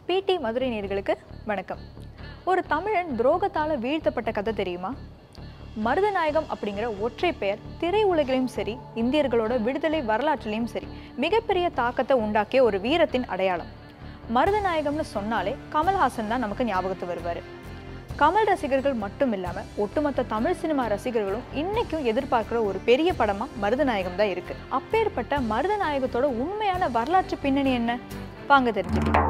பிடி மதுரை நேர்களுக்கு வணக்கம் ஒரு தமிழன் துரோகத்தால் வீழ்த்தப்பட்ட கதை தெரியுமா மருதநாயகம் அப்படிங்கிற ஒற்றை பெயர் திரையுலகிலும் சரி இந்தியர்களோட விடுதலை வரலாற்றிலையும் சரி மிகப்பெரிய தாக்கத்தை உண்டாக்கிய ஒரு வீரத்தின் அடையாளம் மருதநாயகம்னு சொன்னாலே கமல்ஹாசன் தான் நமக்கு ஞாபகத்து வருவார் கமல் ரசிகர்கள் மட்டும் இல்லாம ஒட்டுமொத்த தமிழ் சினிமா ரசிகர்களும் இன்னைக்கும் எதிர்பார்க்கிற ஒரு பெரிய படமா மருதநாயகம் தான் இருக்கு அப்பேற்பட்ட மருதநாயகத்தோட உண்மையான வரலாற்று பின்னணி என்ன வாங்க தெரிஞ்சுக்கலாம்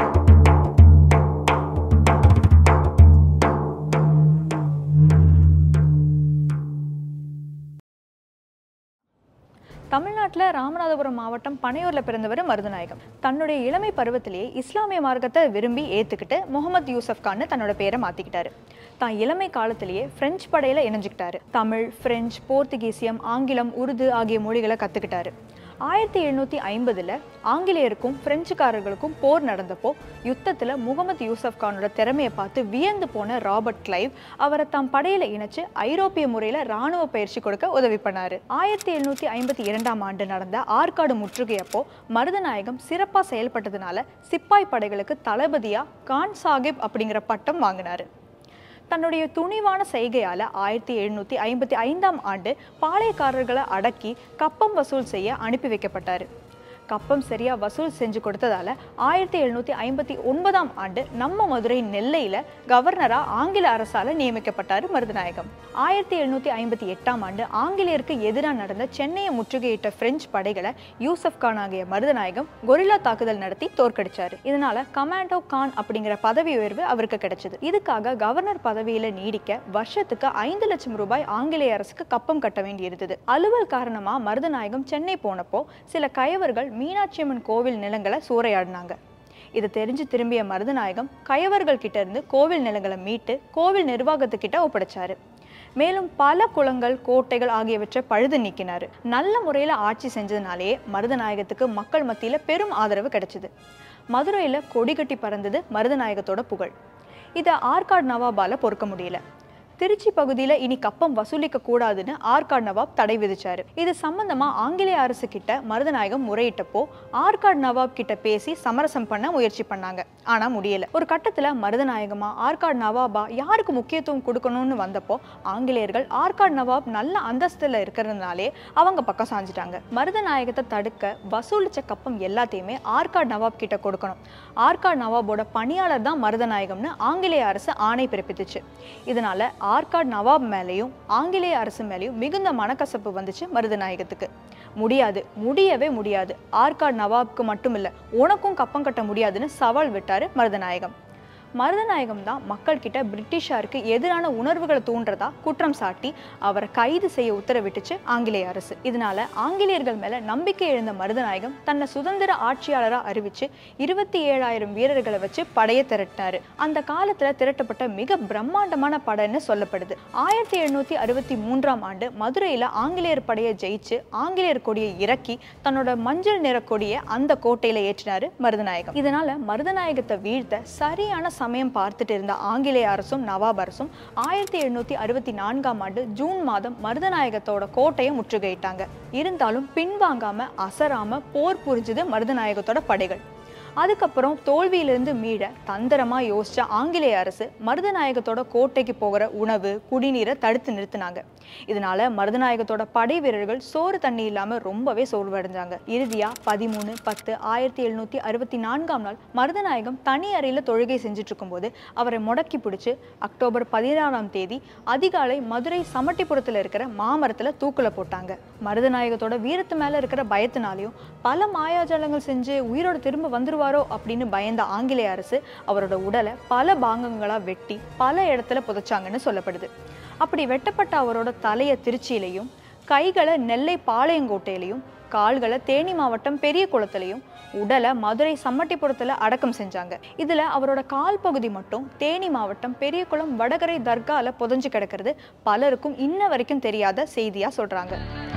தமிழ்நாட்டில் ராமநாதபுரம் மாவட்டம் பனையூரில் பிறந்தவர் மருதநாயகம் தன்னுடைய இளமை பருவத்திலேயே இஸ்லாமிய மார்க்கத்தை விரும்பி ஏற்றுக்கிட்டு முகமது யூசப் கான்னு தன்னோட பேரை மாற்றிக்கிட்டாரு தான் இளமை காலத்திலேயே பிரெஞ்சு படையில் இணைஞ்சுக்கிட்டாரு தமிழ் பிரெஞ்சு போர்த்துகீசியம் ஆங்கிலம் உருது ஆகிய மொழிகளை கற்றுக்கிட்டாரு ஆயிரத்தி எழுநூற்றி ஐம்பதில் ஆங்கிலேயருக்கும் பிரெஞ்சுக்காரர்களுக்கும் போர் நடந்தப்போ யுத்தத்தில் முகமது யூசப் கானோட திறமையை பார்த்து வியந்து போன ராபர்ட் கிளைவ் அவரை தாம் படையில் இணைச்சு ஐரோப்பிய முறையில் ராணுவ பயிற்சி கொடுக்க உதவி பண்ணாரு ஆயிரத்தி எழுநூற்றி ஐம்பத்தி இரண்டாம் ஆண்டு நடந்த ஆற்காடு முற்றுகையப்போ மருதநாயகம் சிறப்பாக செயல்பட்டதுனால சிப்பாய் படைகளுக்கு தளபதியா கான் சாஹிப் அப்படிங்கிற பட்டம் வாங்கினாரு தன்னுடைய துணிவான செய்கையால் ஆயிரத்தி எழுநூற்றி ஐம்பத்தி ஐந்தாம் ஆண்டு பாளையக்காரர்களை அடக்கி கப்பம் வசூல் செய்ய அனுப்பி வைக்கப்பட்டார் கப்பம் சரியாக வசூல் செஞ்சு கொடுத்ததால ஆயிரத்தி எழுநூற்றி ஐம்பத்தி ஒன்பதாம் ஆண்டு நம்ம மதுரை நெல்லையில் கவர்னராக ஆங்கில அரசால் நியமிக்கப்பட்டார் மருதநாயகம் ஆயிரத்தி எழுநூற்றி ஐம்பத்தி எட்டாம் ஆண்டு ஆங்கிலேயருக்கு எதிராக நடந்த சென்னையை முற்றுகையிட்ட பிரெஞ்சு படைகளை யூசப் கான் ஆகிய மருதநாயகம் கொரில்லா தாக்குதல் நடத்தி தோற்கடிச்சாரு இதனால கமாண்டோ கான் அப்படிங்கிற பதவி உயர்வு அவருக்கு கிடைச்சது இதுக்காக கவர்னர் பதவியில நீடிக்க வருஷத்துக்கு ஐந்து லட்சம் ரூபாய் ஆங்கிலேய அரசுக்கு கப்பம் கட்ட வேண்டியிருந்தது அலுவல் காரணமா மருதநாயகம் சென்னை போனப்போ சில கயவர்கள் மீனாட்சி அம்மன் கோவில் நிலங்களை சூறையாடினாங்க இதை தெரிஞ்சு திரும்பிய மருதநாயகம் கயவர்கள் கிட்ட இருந்து கோவில் நிலங்களை மீட்டு கோவில் நிர்வாகத்துக்கிட்ட ஒப்படைச்சாரு மேலும் பல குளங்கள் கோட்டைகள் ஆகியவற்றை பழுது நீக்கினார் நல்ல முறையில் ஆட்சி செஞ்சதுனாலேயே மருதநாயகத்துக்கு மக்கள் மத்தியில் பெரும் ஆதரவு கிடைச்சிது மதுரையில் கொடி கட்டி பறந்தது மருதநாயகத்தோட புகழ் இதை ஆற்காடு நவாபால பொறுக்க முடியல திருச்சி பகுதியில் இனி கப்பம் வசூலிக்க கூடாதுன்னு ஆற்காடு நவாப் தடை விதிச்சாரு இது சம்பந்தமா ஆங்கிலேய அரசு கிட்ட மருதநாயகம் முறையிட்டப்போ ஆற்காடு நவாப் கிட்ட பேசி சமரசம் பண்ண முயற்சி பண்ணாங்க ஆனா முடியல ஒரு கட்டத்துல மருதநாயகமா ஆற்காடு நவாபா யாருக்கு முக்கியத்துவம் கொடுக்கணும்னு வந்தப்போ ஆங்கிலேயர்கள் ஆற்காடு நவாப் நல்ல அந்தஸ்துல இருக்கிறதுனாலே அவங்க பக்கம் சாஞ்சிட்டாங்க மருதநாயகத்தை தடுக்க வசூலிச்ச கப்பம் எல்லாத்தையுமே ஆற்காடு நவாப் கிட்ட கொடுக்கணும் ஆற்காடு நவாபோட பணியாளர் தான் மருதநாயகம்னு ஆங்கிலேய அரசு ஆணை பிறப்பித்துச்சு இதனால ஆற்காடு நவாப் மேலேயும் ஆங்கிலேய அரசு மேலேயும் மிகுந்த மனக்கசப்பு வந்துச்சு மருதநாயகத்துக்கு முடியாது முடியவே முடியாது ஆற்காடு நவாப்க்கு மட்டும் இல்லை உனக்கும் கப்பம் கட்ட முடியாதுன்னு சவால் விட்டாரு மருதநாயகம் மருதநாயகம் தான் மக்கள்கிட்ட பிரிட்டிஷாருக்கு எதிரான உணர்வுகளை தூண்டுறதா குற்றம் சாட்டி அவரை கைது செய்ய உத்தரவிட்டுச்சு ஆங்கிலேய அரசு இதனால ஆங்கிலேயர்கள் மேல நம்பிக்கை எழுந்த மருதநாயகம் தன்னை சுதந்திர ஆட்சியாளரா அறிவிச்சு இருபத்தி ஏழாயிரம் வீரர்களை வச்சு படையை திரட்டினாரு அந்த காலத்துல திரட்டப்பட்ட மிக பிரம்மாண்டமான படைன்னு சொல்லப்படுது ஆயிரத்தி எழுநூத்தி அறுபத்தி மூன்றாம் ஆண்டு மதுரையில ஆங்கிலேயர் படையை ஜெயிச்சு ஆங்கிலேயர் கொடியை இறக்கி தன்னோட மஞ்சள் நிற கொடியை அந்த கோட்டையில ஏற்றினாரு மருதநாயகம் இதனால மருதநாயகத்தை வீழ்த்த சரியான சமயம் பார்த்துட்டு இருந்த ஆங்கிலேய அரசும் நவாப் அரசும் ஆயிரத்தி எழுநூத்தி அறுபத்தி நான்காம் ஆண்டு ஜூன் மாதம் மருதநாயகத்தோட கோட்டையை முற்றுகையிட்டாங்க இருந்தாலும் பின்வாங்காம அசராம போர் புரிஞ்சுது மருதநாயகத்தோட படைகள் அதுக்கப்புறம் தோல்வியிலிருந்து மீள தந்திரமா யோசிச்ச ஆங்கிலேய அரசு மருதநாயகத்தோட கோட்டைக்கு போகிற உணவு குடிநீரை தடுத்து நிறுத்தினாங்க இதனால மருதநாயகத்தோட படை வீரர்கள் சோறு தண்ணி இல்லாம ரொம்பவே சோர்வடைஞ்சாங்க இறுதியா பதிமூணு பத்து ஆயிரத்தி எழுநூத்தி அறுபத்தி நான்காம் நாள் மருதநாயகம் தனி அறையில தொழுகை செஞ்சுட்டு இருக்கும்போது அவரை முடக்கி பிடிச்சு அக்டோபர் பதினாறாம் தேதி அதிகாலை மதுரை சமட்டிபுரத்துல இருக்கிற மாமரத்துல தூக்குல போட்டாங்க மருதநாயகத்தோட வீரத்து மேல இருக்கிற பயத்தினாலையும் பல மாயாஜாலங்கள் செஞ்சு உயிரோட திரும்ப வந்துருவாரோ அப்படின்னு பயந்த ஆங்கிலேய அரசு அவரோட உடலை பல பாகங்களா வெட்டி பல இடத்துல புதைச்சாங்கன்னு சொல்லப்படுது அப்படி வெட்டப்பட்ட அவரோட தலையை திருச்சியிலையும் கைகளை நெல்லை பாளையங்கோட்டையிலையும் கால்களை தேனி மாவட்டம் பெரிய குளத்துலையும் உடலை மதுரை சம்மட்டிபுரத்தில் அடக்கம் செஞ்சாங்க இதில் அவரோட கால் பகுதி மட்டும் தேனி மாவட்டம் பெரியகுளம் வடகரை தர்கால புதைஞ்சு கிடக்கிறது பலருக்கும் இன்ன வரைக்கும் தெரியாத செய்தியாக சொல்கிறாங்க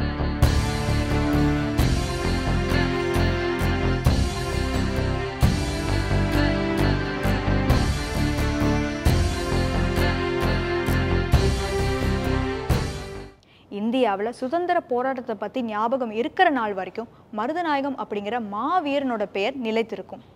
இந்தியாவில் சுதந்திர போராட்டத்தை பற்றி ஞாபகம் இருக்கிற நாள் வரைக்கும் மருதநாயகம் அப்படிங்கிற மாவீரனோட பெயர் நிலைத்திருக்கும்